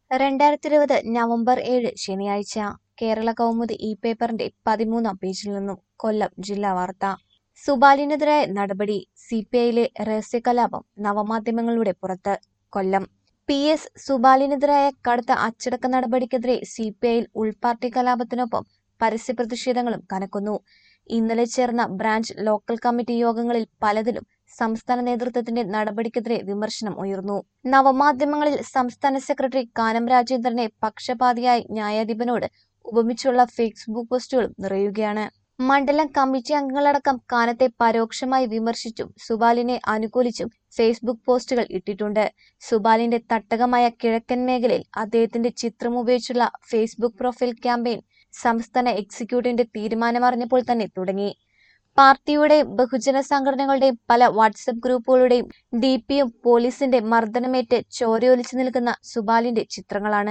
രണ്ടായിരത്തി ഇരുപത് നവംബർ ഏഴ് ശനിയാഴ്ച കേരള കൗമുദി ഈ പേപ്പറിന്റെ പതിമൂന്നാം പേജിൽ നിന്നും കൊല്ലം ജില്ലാ വാർത്ത സുബാലിനെതിരായ നടപടി സി പി ഐയിലെ രഹസ്യകലാപം നവമാധ്യമങ്ങളുടെ പുറത്ത് കൊല്ലം പി എസ് സുബാലിനെതിരായ കടുത്ത അച്ചടക്ക നടപടിക്കെതിരെ സി പി ഐയിൽ ഉൾപാർട്ടി കലാപത്തിനൊപ്പം പരസ്യ പ്രതിഷേധങ്ങളും കനക്കുന്നു ഇന്നലെ ചേർന്ന ബ്രാഞ്ച് ലോക്കൽ കമ്മിറ്റി യോഗങ്ങളിൽ പലതിലും സംസ്ഥാന നേതൃത്വത്തിന്റെ നടപടിക്കെതിരെ വിമർശനം ഉയർന്നു നവമാധ്യമങ്ങളിൽ സംസ്ഥാന സെക്രട്ടറി കാനം രാജേന്ദ്രനെ പക്ഷപാതിയായി ന്യായാധിപനോട് ഉപമിച്ചുള്ള ഫേസ്ബുക്ക് പോസ്റ്റുകളും നിറയുകയാണ് മണ്ഡലം കമ്മിറ്റി അംഗങ്ങളടക്കം കാനത്തെ പരോക്ഷമായി വിമർശിച്ചും സുബാലിനെ അനുകൂലിച്ചും ഫേസ്ബുക്ക് പോസ്റ്റുകൾ ഇട്ടിട്ടുണ്ട് സുബാലിന്റെ തട്ടകമായ കിഴക്കൻ മേഖലയിൽ അദ്ദേഹത്തിന്റെ ചിത്രം ഉപയോഗിച്ചുള്ള ഫേസ്ബുക്ക് പ്രൊഫൈൽ ക്യാമ്പയിൻ സംസ്ഥാന എക്സിക്യൂട്ടീവിന്റെ തീരുമാനമറിഞ്ഞപ്പോൾ തന്നെ തുടങ്ങി പാർട്ടിയുടെയും ബഹുജന സംഘടനകളുടെയും പല വാട്സപ്പ് ഗ്രൂപ്പുകളുടെയും ഡി പിയും പോലീസിന്റെ മർദ്ദനമേറ്റ് ചോരയൊലിച്ചു നിൽക്കുന്ന സുബാലിന്റെ ചിത്രങ്ങളാണ്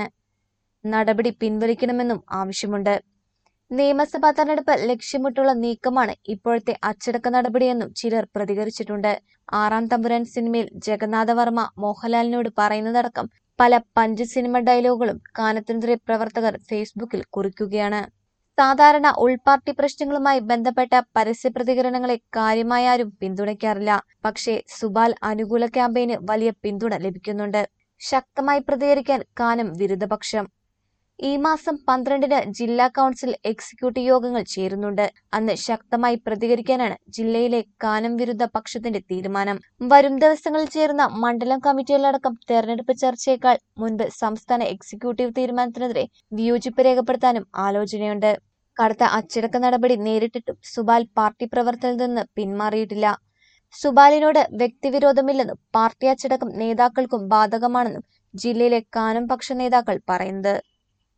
നടപടി പിൻവലിക്കണമെന്നും ആവശ്യമുണ്ട് നിയമസഭാ തെരഞ്ഞെടുപ്പ് ലക്ഷ്യമിട്ടുള്ള നീക്കമാണ് ഇപ്പോഴത്തെ അച്ചടക്ക നടപടിയെന്നും ചിലർ പ്രതികരിച്ചിട്ടുണ്ട് ആറാം തമ്പുരാൻ സിനിമയിൽ ജഗന്നാഥ വർമ്മ മോഹൻലാലിനോട് പറയുന്നതടക്കം പല പഞ്ച് സിനിമ ഡയലോഗുകളും കാനത്തിനെതിരെ പ്രവർത്തകർ ഫേസ്ബുക്കിൽ കുറിക്കുകയാണ് സാധാരണ ഉൾപാർട്ടി പ്രശ്നങ്ങളുമായി ബന്ധപ്പെട്ട പരസ്യ പ്രതികരണങ്ങളെ കാര്യമായി ആരും പിന്തുണയ്ക്കാറില്ല പക്ഷേ സുബാൽ അനുകൂല ക്യാമ്പയിന് വലിയ പിന്തുണ ലഭിക്കുന്നുണ്ട് ശക്തമായി പ്രതികരിക്കാൻ കാനം വിരുദ്ധപക്ഷം ഈ മാസം പന്ത്രണ്ടിന് ജില്ലാ കൗൺസിൽ എക്സിക്യൂട്ടീവ് യോഗങ്ങൾ ചേരുന്നുണ്ട് അന്ന് ശക്തമായി പ്രതികരിക്കാനാണ് ജില്ലയിലെ കാനം വിരുദ്ധ പക്ഷത്തിന്റെ തീരുമാനം വരും ദിവസങ്ങളിൽ ചേരുന്ന മണ്ഡലം കമ്മിറ്റികളിലടക്കം തെരഞ്ഞെടുപ്പ് ചർച്ചയേക്കാൾ മുൻപ് സംസ്ഥാന എക്സിക്യൂട്ടീവ് തീരുമാനത്തിനെതിരെ വിയോജിപ്പ് രേഖപ്പെടുത്താനും ആലോചനയുണ്ട് കടുത്ത അച്ചടക്ക നടപടി നേരിട്ടിട്ടും സുബാൽ പാർട്ടി പ്രവർത്തനത്തിൽ നിന്ന് പിന്മാറിയിട്ടില്ല സുബാലിനോട് വ്യക്തിവിരോധമില്ലെന്നും പാർട്ടി അച്ചടക്കം നേതാക്കൾക്കും ബാധകമാണെന്നും ജില്ലയിലെ കാനം പക്ഷ നേതാക്കൾ പറയുന്നത്